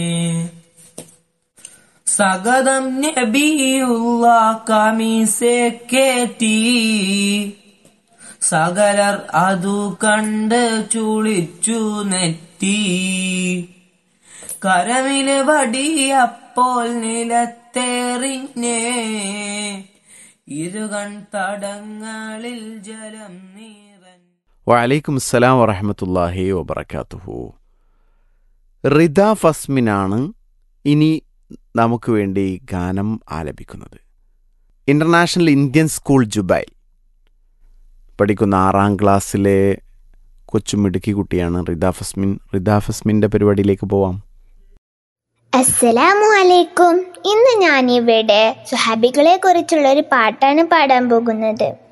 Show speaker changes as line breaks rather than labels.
സഗതം നബിയുള്ള കമീസെ കേറ്റി സകലർ അതു കണ്ട് ചുളിച്ചു നെറ്റി കരമില് വടിയപ്പോൾ നിലത്തേറിഞ്ഞേ ഇരുകൺ തടങ്ങളിൽ ജലം നീറൻ
വലൈക്കും അസ്സലാം വറഹമത്തല്ലാഹി വബർക്കാത്തുഹു റിദ ഫസ്മിനാണ് ഇനി നമുക്ക് വേണ്ടി ഗാനം ആലപിക്കുന്നത് ഇൻ്റർനാഷണൽ ഇന്ത്യൻ സ്കൂൾ ജുബൈൽ പഠിക്കുന്ന ആറാം ക്ലാസ്സിലെ കൊച്ചുമിടുക്കി കുട്ടിയാണ് റിദ ഫസ്മിൻ റിദ ഫസ്മിൻ്റെ പരിപാടിയിലേക്ക് പോവാം
അസ്സലാമു അലൈക്കും ഇന്ന് ഞാൻ ഇവിടെ സുഹാബികളെ കുറിച്ചുള്ള ഒരു പാട്ടാണ് പാടാൻ പോകുന്നത്